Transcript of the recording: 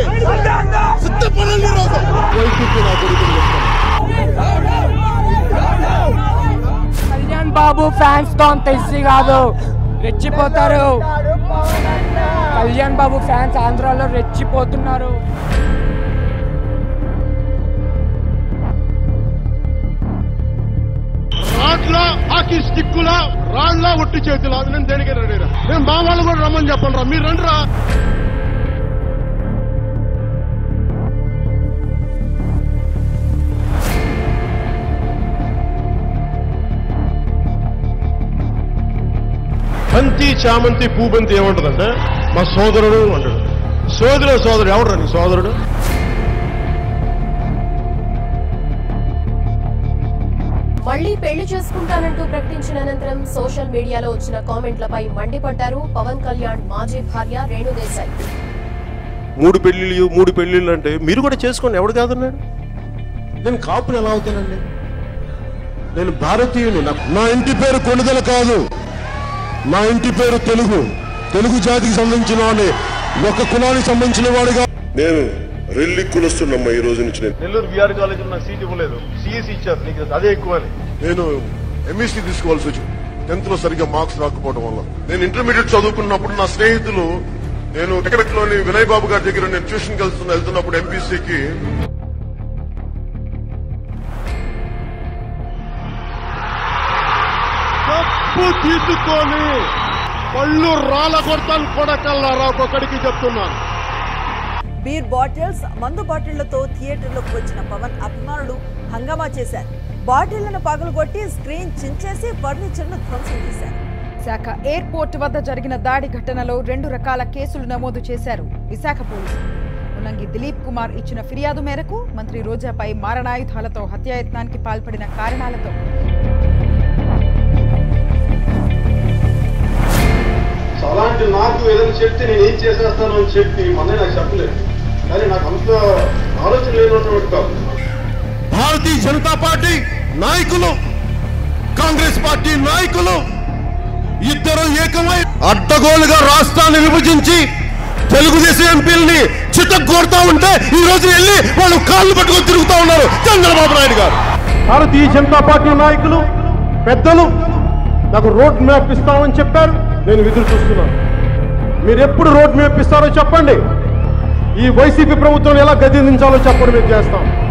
సిద్ధపడండి ఈరోజు వైసీపీ నా కొడుకుని చెప్తాను కళ్యాణ్ బాబు ఫ్యాన్స్ తో అంత ఇసి కాదు రెచ్చిపోతారు కళ్యాణ్ బాబు ఫ్యాన్స్ ఆంధ్రాలో రెచ్చిపోతున్నారు రాట్ల హాకీ స్టిక్కుల రాళ్ళ ఒట్టి చేతుల నేను దేనికి రెడీరా నేను మా వాళ్ళు కూడా రమ్మని చెప్పండి రా మీరు రండి రా బంతి చామంతి పూబంతి ఏమంటుందంటే మా సోదరుడు అంటాడు సోదరుడు సోదరుడు ఎవడు నీ సోదరుడు మళ్లీ పెళ్లి చేసుకుంటానంటూ ప్రకటించిన అనంతరం సోషల్ మీడియాలో వచ్చిన కామెంట్లపై మండిపడ్డారు పవన్ కళ్యాణ్ మాజీ భార్య రేణుదేశాయ్ మూడు పెళ్లిళ్ళు మూడు పెళ్లిళ్ళు అంటే మీరు కూడా చేసుకోండి ఎవడు కాదన్నాడు నేను కాపుని ఎలా అవుతానండి నేను భారతీయుని నా- నా ఇంటి పేరు కొనుదల కాదు నా ఇంటి పేరు తెలుగు తెలుగు జాతికి సంబంధించిన వాడిని ఒక కులానికి సంబంధించిన వాడిగా నేను రెల్లి కులస్తున్నమ్మ ఈ రోజు నుంచి నేను నెల్లూరు బీఆర్ కాలేజ్ నాకు సీట్ ఇవ్వలేదు సిఎస్సి ఇచ్చారు నీకు అదే ఎక్కువ అని నేను ఎంఎస్సీ తీసుకోవాల్సి వచ్చింది టెన్త్ లో సరిగ్గా మార్క్స్ రాకపోవడం వల్ల నేను ఇంటర్మీడియట్ చదువుకున్నప్పుడు నా స్నేహితులు నేను లోని వినయ్ బాబు గారి దగ్గర నేను ట్యూషన్ వెళ్తున్నా వెళ్తున్నప్పుడు ఎంపీసీకి తప్పు తీసుకొని పళ్ళు రాళ్ళ కొడతాను కొడకల్లారా ఒక్కొక్కడికి చెప్తున్నాను బీర్ బాటిల్స్ మందు బాటిళ్లతో థియేటర్లోకి వచ్చిన పవన్ అభిమానులు హంగామా చేశారు బాటిళ్లను పగలగొట్టి స్క్రీన్ చించేసి ఫర్నిచర్ను ధ్వంసం చేశారు విశాఖ ఎయిర్పోర్ట్ వద్ద జరిగిన దాడి ఘటనలో రెండు రకాల కేసులు నమోదు చేశారు విశాఖ పోలీసులు మున్నంగి దిలీప్ కుమార్ ఇచ్చిన ఫిర్యాదు మేరకు మంత్రి రోజాపై మారణాయుధాలతో హత్యాయత్నానికి పాల్పడిన కారణాలతో సో అలాంటి నాకు ఏదైనా చెప్తే నేను ఏం చేసేస్తాను అని చెప్పి మొన్నే నాకు చెప్పలేదు కానీ నాకు అంత ఆలోచన లేనటువంటి కాదు భారతీయ జనతా పార్టీ నాయకులు కాంగ్రెస్ పార్టీ నాయకులు ఇద్దరు ఏకమై అడ్డగోలుగా రాష్ట్రాన్ని విభజించి తెలుగుదేశం ఎంపీలని చిత్తగొడతా ఉంటే ఈ రోజు వెళ్ళి వాళ్ళు కాళ్ళు పట్టుకొని తిరుగుతా ఉన్నారు చంద్రబాబు నాయుడు గారు భారతీయ జనతా పార్టీ నాయకులు పెద్దలు నాకు రోడ్ మ్యాప్ ఇస్తామని చెప్పారు నేను ఎదురు చూస్తున్నాను మీరు ఎప్పుడు రోడ్ మ్యాప్ ఇస్తారో చెప్పండి ఈ వైసీపీ ప్రభుత్వం ఎలా గదించాలో చెప్పడం మేము చేస్తాం